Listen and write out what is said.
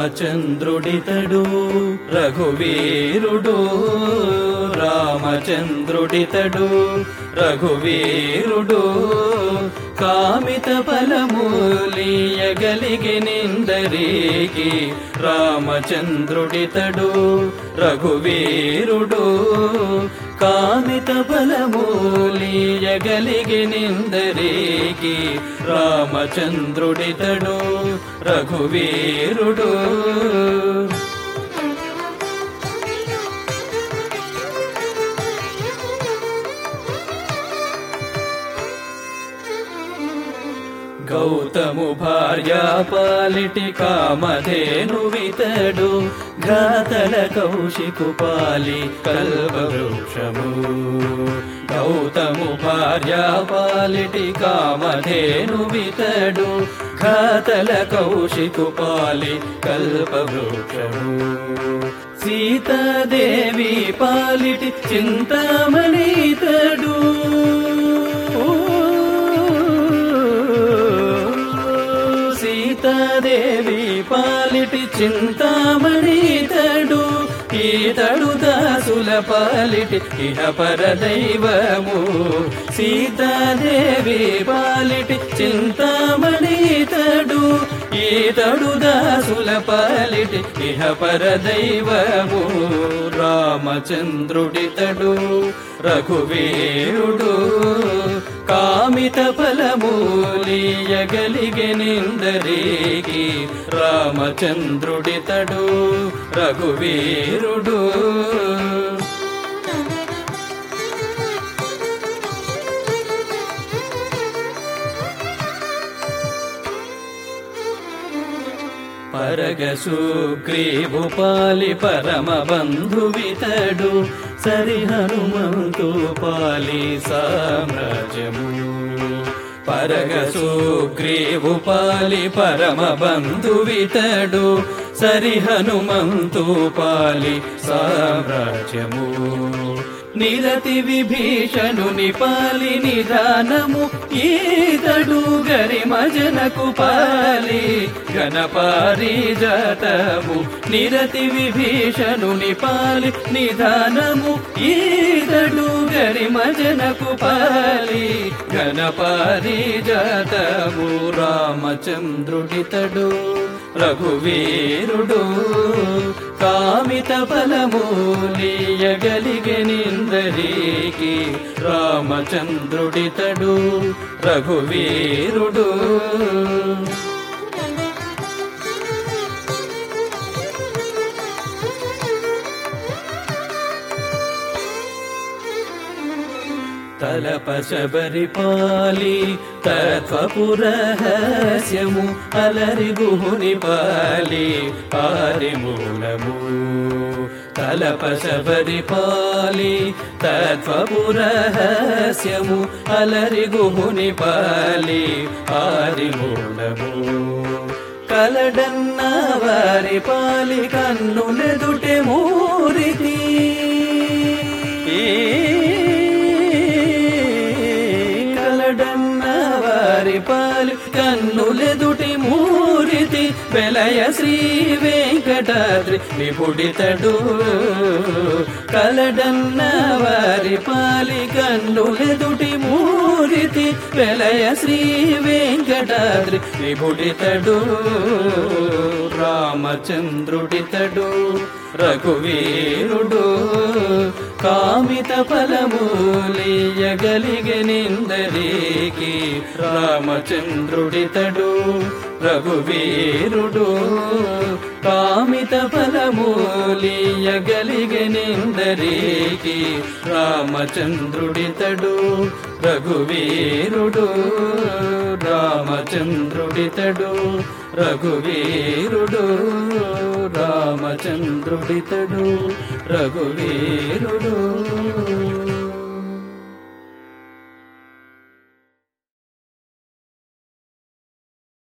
రామచంద్రుడితడు రఘువీరుడు రామచంద్రుడితడు రఘువీరుడు కామిత ఫలమూలియగలిగి నిందరికి రామచంద్రుడితడు రఘువీరుడు కామిత ఫలమూలియగలిగి నిందరికి రామచంద్రుడితడు రఘువీరుడు గౌతము భార్య పాలిటి కామధేను వితడు ఘాతల కౌశికు పాలి కల్పవృక్షము గౌతము భార్య పాలిటి కామధేను వితడు ఘాతల కౌశికు పాలి కల్పవృక్షము సీతాదేవి పాలిటి చింతామణితడు సీతాదేవి పాలిటి చింతామణితడు ఈతడు దాసుల పాలిటి ఇహ పరదైవము సీతాదేవి పాలిటి చింతామణితడు ఈతడు దాసుల పాలిటి ఇహ పరదైవము రామచంద్రుడితడు రఘువీరుడు కామిత ఫలమూలియగలిగి నిందరికి రామచంద్రుడితడు రఘువీరుడు పరగసుగ్రీవు పాలి పరమ బంధువితడు సరి హనుమంతు పాలి సామ్రాజ్యము పరగసుగ్రీవు పాలి పరమ బంధువితడు సరి హనుమంతు పాలి సామ్రాజ్యము నిరతి విభీషణుని పాలి నిదానము ఈతడు గరిమజనకు పాలి గణపారిజాతము నిరతి విభీషణుని పాలి నిదానము ఈతడు గరిమజనకు పాలి గణపారిజాతము రామచంద్రుడితడు రఘువీరుడు కామిత ఫలమూలియగలిగి నిందరికి రామచంద్రుడితడు రఘువీరుడు తలప శబరిపాలి తత్వపురహస్యము అలరి గుహుని పాలి ఆరిమూలము తలప శబరిపాలి తత్వపురహస్యము అలరి గుహుని పాలి ఆరిమూలము కలడన్న వారి పాలి కన్నులెదుటే మూరితి కలడన్న వారి పాలి కన్నులెదుటి మూరితి వెలయ శ్రీ వెంకటాద్రి విపుడితడు కలడన్న వారి పాలి కన్నులెదుటి మూరితి వెలయ శ్రీ వెంకటాద్రి విపుడితడు రామచంద్రుడితడు రఘువీరుడు కామిత ఫలమూలియగలిగి నిందరికి రామచంద్రుడితడు రఘువీరుడు కామిత ఫలమూలియగలిగి నిందరికి రామచంద్రుడితడు రఘువీరుడు రామచంద్రుడితడు రఘువీరుడు రామచంద్రుడితడు రఘువీరుడు